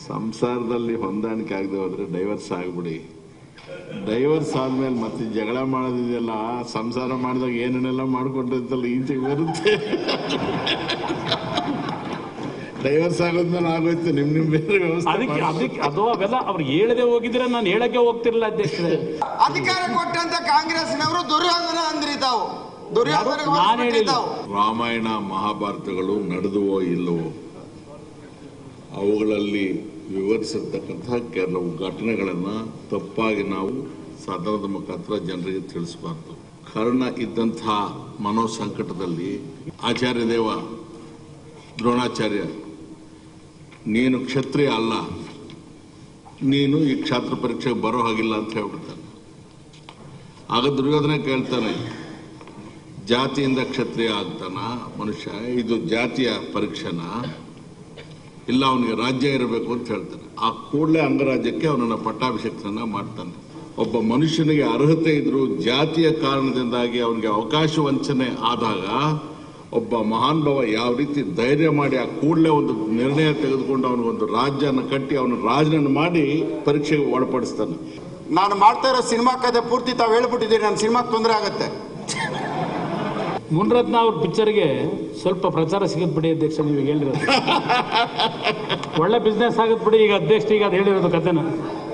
ಸಂಸಾರದಲ್ಲಿ ಹೊಂದಾಣಿಕೆ ಆಗದೆ ಹೋದ್ರೆ ಡೈವರ್ಸ್ ಆಗ್ಬಿಡಿ ಡೈವರ್ಸ್ ಆದ್ಮೇಲೆ ಮತ್ತೆ ಜಗಳ ಮಾಡೋದಿದೆಯಲ್ಲ ಸಂಸಾರ ಮಾಡಿದಾಗ ಏನೇನೆಲ್ಲ ಮಾಡ್ಕೊಂಡಿರ್ತಲ್ಲ ಈಚೆಗೆ ಬರುತ್ತೆ ಡೈವರ್ಸ್ ಆಗೋದ್ಮೇಲೆ ಆಗೋಯ್ತು ನಿಮ್ ನಿಮ್ ಬೇರೆ ವ್ಯವಸ್ಥೆ ಅದಕ್ಕೆ ಮಾಡ್ಕೊಳ್ಳಿ. ಅದಕ್ಕೆ ಅದು ಅವೆಲ್ಲ ಅವ್ರು ಹೇಳದೆ ಹೋಗಿದ್ರೆ ನಾನು ಹೇಳಕ್ಕೆ ಹೋಗ್ತಿರ್ಲಿಲ್ಲ ಅಧ್ಯಕ್ಷರೇ ಅಧಿಕಾರ ಕೊಟ್ಟಂತ ಕಾಂಗ್ರೆಸ್ನವರು ದುರ್ಯೋಧನ ಅಂದ್ರಿ ತಾವು ದುರ್ಯೋಧನ ನಾನು ಹೇಳಿಲ್ಲ. ತಾವು ರಾಮಾಯಣ ಮಹಾಭಾರತಗಳು ನಡೆದುವೋ ಇಲ್ಲವೋ ಅವುಗಳಲ್ಲಿ ವಿವರಿಸಿರ್ತಕ್ಕಂಥ ಕೆಲವು ಘಟನೆಗಳನ್ನು ತಪ್ಪಾಗಿ ನಾವು ಸದನದ ಮುಖಾಂತರ ಜನರಿಗೆ ತಿಳಿಸಬಾರ್ದು ಕರ್ಣ ಇದ್ದಂತಹ ಮನೋಸಂಕಟದಲ್ಲಿ ಆಚಾರ್ಯ ದೇವ ದ್ರೋಣಾಚಾರ್ಯ ನೀನು ಕ್ಷತ್ರಿಯ ಅಲ್ಲ ನೀನು ಈ ಕ್ಷಾತ್ರ ಪರೀಕ್ಷೆಗೆ ಬರೋ ಹಾಗಿಲ್ಲ ಅಂತ ಹೇಳ್ಬಿಡ್ತಾನೆ ಆಗ ದುರ್ಯೋಧನ ಕೇಳ್ತಾನೆ ಜಾತಿಯಿಂದ ಕ್ಷತ್ರಿಯ ಆಗ್ತಾನ ಮನುಷ್ಯ ಇದು ಜಾತಿಯ ಪರೀಕ್ಷೆನ ಇಲ್ಲ ಅವನಿಗೆ ರಾಜ್ಯ ಇರಬೇಕು ಅಂತ ಹೇಳ್ತಾನೆ ಆ ಕೂಡಲೇ ಅಂಗರಾಜ್ಯಕ್ಕೆ ಅವನನ್ನ ಪಟ್ಟಾಭಿಷೇಕನ ಮಾಡ್ತಾನೆ ಒಬ್ಬ ಮನುಷ್ಯನಿಗೆ ಅರ್ಹತೆ ಇದ್ರೂ ಜಾತಿಯ ಕಾರಣದಿಂದಾಗಿ ಅವನಿಗೆ ಅವಕಾಶ ವಂಚನೆ ಆದಾಗ ಒಬ್ಬ ಮಹಾನ್ ಭಾವ ಯಾವ ರೀತಿ ಧೈರ್ಯ ಮಾಡಿ ಆ ಕೂಡಲೇ ಒಂದು ನಿರ್ಣಯ ತೆಗೆದುಕೊಂಡು ಅವನಿಗೊಂದು ರಾಜ್ಯನ ಕಟ್ಟಿ ಅವನ ರಾಜನನ್ನು ಮಾಡಿ ಪರೀಕ್ಷೆಗೆ ಒಳಪಡಿಸ್ತಾನೆ ನಾನು ಮಾಡ್ತಾ ಇರೋ ಸಿನಿಮಾ ಕತೆ ಪೂರ್ತಿ ತಾವು ಹೇಳ್ಬಿಟ್ಟಿದ್ದೀರಿ ನನ್ನ ಸಿನಿಮಾಗೆ ತೊಂದರೆ ಆಗತ್ತೆ ಮುನ್ರತ್ನ ಅವ್ರ ಪಿಕ್ಚರ್ಗೆ ಸ್ವಲ್ಪ ಪ್ರಚಾರ ಸಿಗತ್ ಬಿಡಿ ಅಧ್ಯಕ್ಷ ನೀವು ಹೇಳಿರೋದು ಒಳ್ಳೆ ಬಿಸ್ನೆಸ್ ಆಗತ್ ಬಿಡಿ ಈಗ ಅಧ್ಯಕ್ಷ ಈಗ ಅದು ಹೇಳಿರೋದು ಕತೆನ